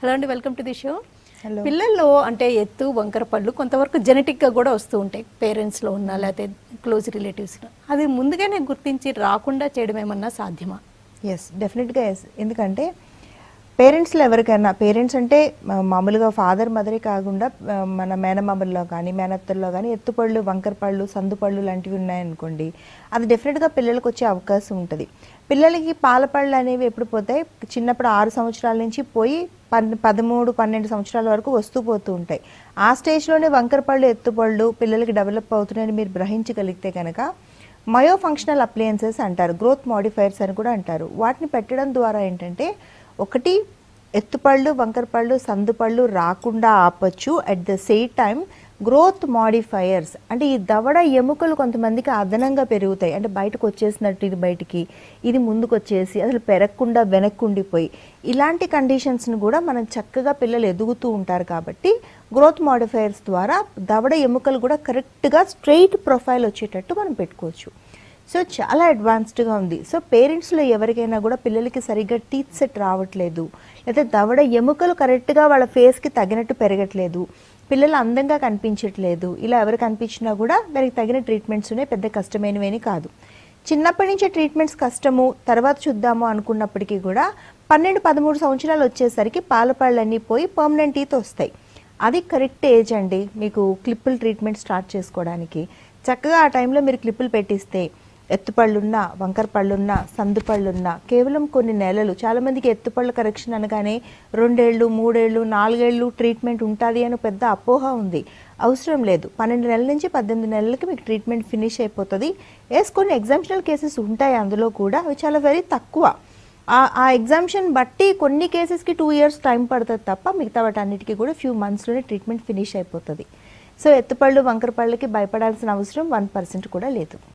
Hello అండి welcome to the show Hello. పిల్లల్లో అంటే ఎత్తు వంకర పళ్ళు కొంతవరకు జెనెటిక్గా కూడా వస్తూ ఉంటాయి పేరెంట్స్లో ఉన్న లేకపోతే క్లోజ్ రిలేటివ్స్లో అది ముందుగానే గుర్తించి రాకుండా చేయడం ఏమన్నా సాధ్యమా ఎస్ డెఫినెట్గా ఎస్ ఎందుకంటే పేరెంట్స్లో ఎవరికైనా పేరెంట్స్ అంటే మా- మామూలుగా ఫాదర్ మదరే కాకుండా ఆ, మన మేనమామల్లో కానీ మేనత్తల్లో కానీ ఎత్తుపళ్ళు వంకరపళ్ళు సందుపళ్ళు లాంటివి ఉన్నాయనుకోండి అది డెఫినెట్గా పిల్లలకు వచ్చే అవకాశం ఉంటుంది పిల్లలకి పాలపళ్ళు అనేవి ఎప్పుడు పోతాయి చిన్నప్పుడు ఆరు సంవత్సరాల నుంచి పోయి పన్ పదమూడు పన్నెండు సంవత్సరాల వరకు వస్తూ పోతూ ఉంటాయి ఆ స్టేజ్లోనే వంకరపళ్ళు ఎత్తుపళ్ళు పిల్లలకి డెవలప్ అవుతున్నాయని మీరు గ్రహించగలిగితే కనుక మయో ఫంక్షనల్ అప్లయన్సెస్ అంటారు గ్రోత్ మాడిఫైర్స్ అని కూడా అంటారు వాటిని పెట్టడం ద్వారా ఏంటంటే ఒకటి ఎత్తుపళ్ళు వంకరపళ్ళు సందుపళ్ళు రాకుండా ఆపచ్చు at the same time growth modifiers అంటే ఈ దవడ ఎముకలు కొంతమందికి అదనంగా పెరుగుతాయి అంటే బయటకు వచ్చేసినట్టు ఇది బయటికి ఇది ముందుకు వచ్చేసి అసలు పెరగకుండా వెనక్కి ఉండిపోయి ఇలాంటి కండిషన్స్ని కూడా మనం చక్కగా పిల్లలు ఎదుగుతూ ఉంటారు కాబట్టి గ్రోత్ మాడిఫైయర్స్ ద్వారా దవడ ఎముకలు కూడా కరెక్ట్గా స్ట్రెయిట్ ప్రొఫైల్ వచ్చేటట్టు మనం పెట్టుకోవచ్చు సో చాలా అడ్వాన్స్డ్గా ఉంది సో పేరెంట్స్లో ఎవరికైనా కూడా పిల్లలకి సరిగ్గా టీత్ సెట్ రావట్లేదు లేదా దవడ ఎముకలు కరెక్ట్గా వాళ్ళ ఫేస్కి తగినట్టు పెరగట్లేదు పిల్లలు అందంగా కనిపించట్లేదు ఇలా ఎవరు కనిపించినా కూడా దానికి తగిన ట్రీట్మెంట్స్ ఉన్నాయి పెద్ద కష్టమైనవేని కాదు చిన్నప్పటి నుంచే ట్రీట్మెంట్స్ కష్టము తర్వాత చూద్దాము అనుకున్నప్పటికీ కూడా పన్నెండు పదమూడు సంవత్సరాలు వచ్చేసరికి పాలపళ్ళన్నీ పోయి పర్మనెంట్ టీత్ వస్తాయి అది కరెక్ట్ ఏజ్ అండి మీకు క్లిప్పులు ట్రీట్మెంట్ స్టార్ట్ చేసుకోవడానికి చక్కగా ఆ టైంలో మీరు క్లిప్పులు పెట్టిస్తే ఎత్తుపళ్ళున్నా వంకర పళ్ళున్నా సందు పళ్ళున్నా కేవలం కొన్ని నెలలు చాలామందికి ఎత్తుపళ్ళ కరెక్షన్ అనగానే రెండేళ్ళు మూడేళ్ళు నాలుగేళ్ళు ట్రీట్మెంట్ ఉంటుంది అని పెద్ద అపోహ ఉంది అవసరం లేదు పన్నెండు నెలల నుంచి పద్దెనిమిది నెలలకి మీకు ట్రీట్మెంట్ ఫినిష్ అయిపోతుంది ఎస్ కొన్ని ఎగ్జామ్షనల్ కేసెస్ ఉంటాయి అందులో కూడా అవి చాలా వెరీ తక్కువ ఆ- ఆ ఎగ్జామ్షన్ బట్టి కొన్ని కేసెస్కి టూ ఇయర్స్ టైం పడుతుంది తప్ప మిగతా వాటన్నిటికీ కూడా ఫ్యూ మంత్స్లోనే ట్రీట్మెంట్ ఫినిష్ అయిపోతుంది సో ఎత్తుపళ్ళు వంకరపళ్ళకి భయపడాల్సిన అవసరం వన్ పర్సెంట్ కూడా లేదు